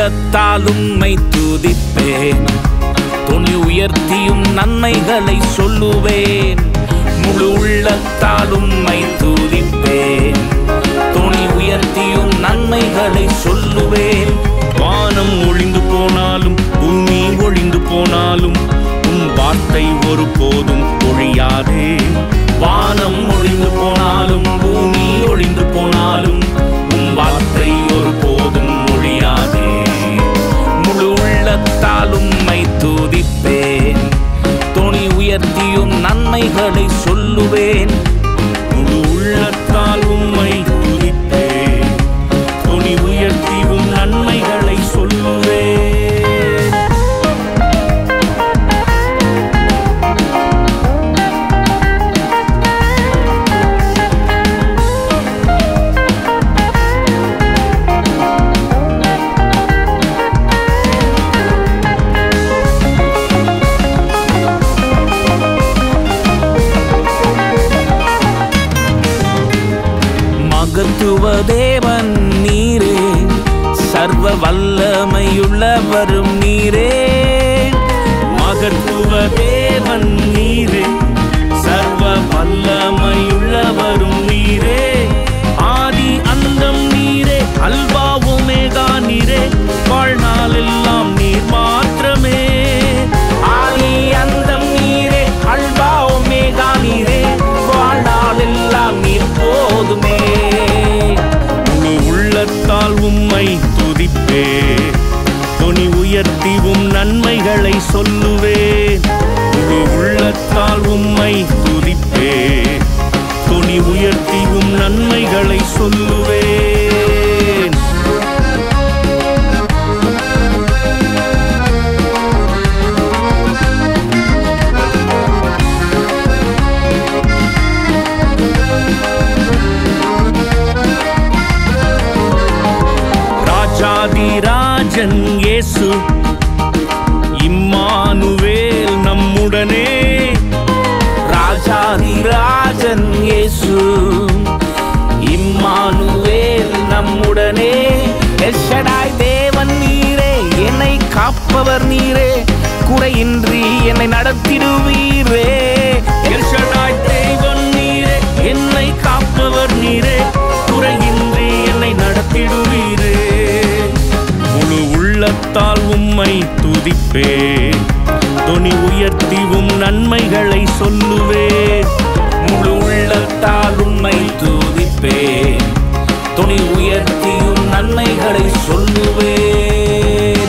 உள்ளத்தால் உம்மை துதிப்பேன் துணி உயர்த்தியும் நன்மைகளை சொல்லுவேன் முழு உள்ளத்தால் உம்மை துதிப்பேன் துணி உயர்த்தியும் நன்மைகளை சொல்லுவேன் வானம் ஒளிந்து போனாலும் பூமி ஒளிந்து போனாலும் உம் வார்த்தை ஒருபோதும் ஒழியாதே வானம் ஒளிந்து போனாலும் பூமி ஒளிந்து போனாலும் உம் வார்த்தை ஒருபோதும் ஒழியாதே முழு உள்ளத்தால் உம்மை துதிப்பேன் துணி உயர்த்தியும் நன்மைகளை சொல்லுவேன் முழு உள்ளத்தால் உம்மை துதிப்பேன் துணி உயர்த்தியும் நன்மைகளை சொல்லுவேன் மகத்துவ தேவன் நீரே சர்வ வல்லமையுள்ளவரும் நீரே மகத்துவ தேவன் நீரே சர்வ வல்லமையுள்ளவரும் நீரே ஆதி அந்தம் நீரே அல்வா ஒமேகா நீரே வாழ்நாளெல்லாம் நீர் மாத்திரமே ஆதி அந்தம் நீரே அல்வா ஒமேகா நீரே வாழ்நாளெல்லாம் நீர் போதுமே முழு உள்ளத்தால் உம்மை துதிப்பே துணி உயர்த்திவும் நன்மைகளை சொல்லுவேன் முழு உள்ளத்தால் உம்மை துதிப்பே துணி உயர்த்திவும் நன்மைகளை சொல்லுவேன் ராஜாதி ராஜன் இயேசு இம்மானுவேல் நம்முடனே ராஜாதி ராஜன் இயேசு இம்மானுவேல் நம்முடனே எல்ஷடாய் தேவன் நீரே என்னை காப்பவர் நீரே குறையின்றி என்னை நடத்திடுவீரே எல்ஷடாய் தேவன் நீரே என்னை காப்பவர் நீரே குறையின்றி என்னை நடத்திடுவீரே முழு உள்ளத்தால் உம்மை துதிப்பே துணி உயர்த்திவும் நன்மைகளை சொல்லுவேன் முழு உள்ளத்தால் உம்மை துதிப்பேன் துணி உயர்த்தியும் நன்மைகளை சொல்லுவேன்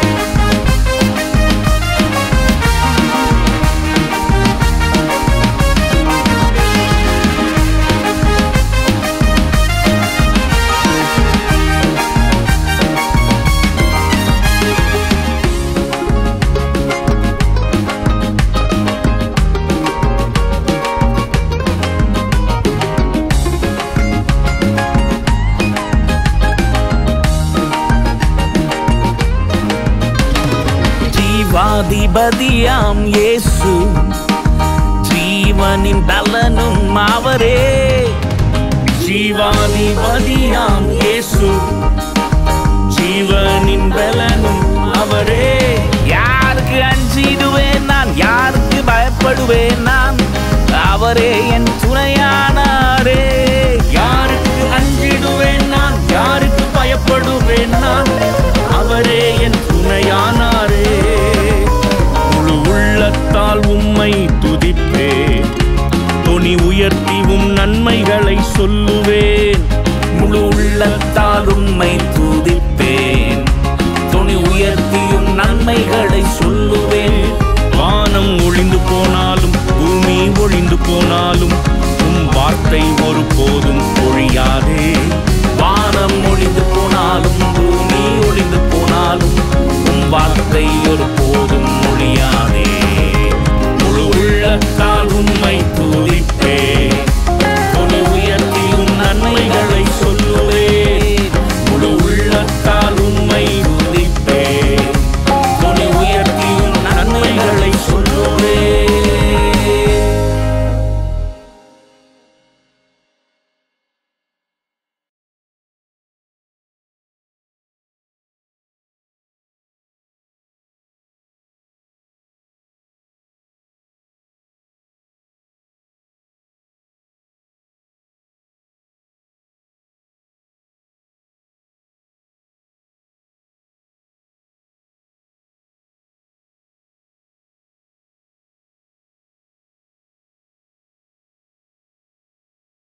ஜீவாதிபதியாம் இயேசு ஜீவனின் பலனும் அவரே ஜீவாதிபதியாம் இயேசு ஜீவனின் பலனும் அவரே யாருக்கு அஞ்சிடுவேன் நான் யாருக்கு பயப்படுவேன் நான் அவரே என் துணையானாரே யாருக்கு அஞ்சிடுவேன் நான் யாருக்கு பயப்படுவேன் நான் அவரே என் துணையானாரே முழு உள்ளத்தால் உம்மை துதிப்பே துணி உயர்த்திவும் நன்மைகளை சொல்லுவேன் முழு உள்ளத்தால் உம்மை